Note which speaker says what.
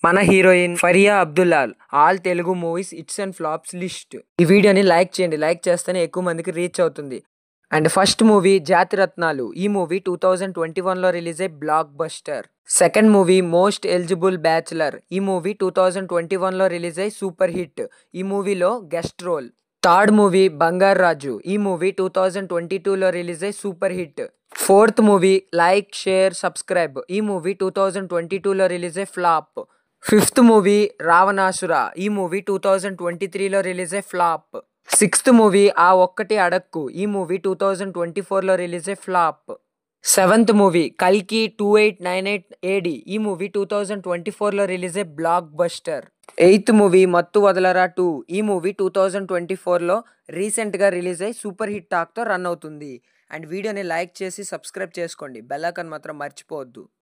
Speaker 1: మన హీరోయిన్ ఫరియా అబ్దుల్లాల్ all Telugu movies hits and flops list ఈ వీడియోని లైక్ చేయండి లైక్ చేస్తేనే ఎక్కువ మందికి రీచ్ అవుతుంది అండ్ ఫస్ట్ మూవీ జాతిరత్నాలు ఈ మూవీ టూ థౌజండ్ ట్వంటీ వన్లో రిలీజ్ అయ్యి blockbuster second movie most eligible bachelor ఈ మూవీ టూ థౌజండ్ ట్వంటీ వన్లో రిలీజ్ అయ్యి సూపర్ హిట్ ఈ మూవీలో guest role third movie Bangaru Raju ఈ మూవీ టూ థౌజండ్ ట్వంటీ టూలో రిలీజ్ అయ్యి super hit fourth movie like share subscribe ఈ మూవీ టూ థౌజండ్ ట్వంటీ టూలో రిలీజ్ అయ్యి ఫ్లాప్ ఫిఫ్త్ మూవీ రావణాసుర ఈ మూవీ టూ థౌజండ్ ట్వంటీ త్రీలో రిలీజ్ అయ్యి ఫ్లాప్ సిక్స్త్ మూవీ ఆ ఒక్కటి అడక్కు ఈ మూవీ టూ థౌజండ్ ట్వంటీ ఫోర్లో రిలీజ్ అయ్యి ఫ్లాప్ సెవెంత్ మూవీ కల్కి two eight nine eight AD ఈ మూవీ టూ థౌజండ్ ట్వంటీ ఫోర్లో రిలీజ్ అయ్యి blockbuster eighth movie Mathu Vadalara two ఈ మూవీ టూ థౌజండ్ ట్వంటీ ఫోర్లో రీసెంట్గా రిలీజ్ అయ్యి సూపర్ హిట్ టాక్తో రన్ అవుతుంది అండ్ వీడియోని లైక్ చేసి సబ్స్క్రైబ్ చేసుకోండి బెల్ ఐకాన్ మాత్రం మర్చిపోవద్దు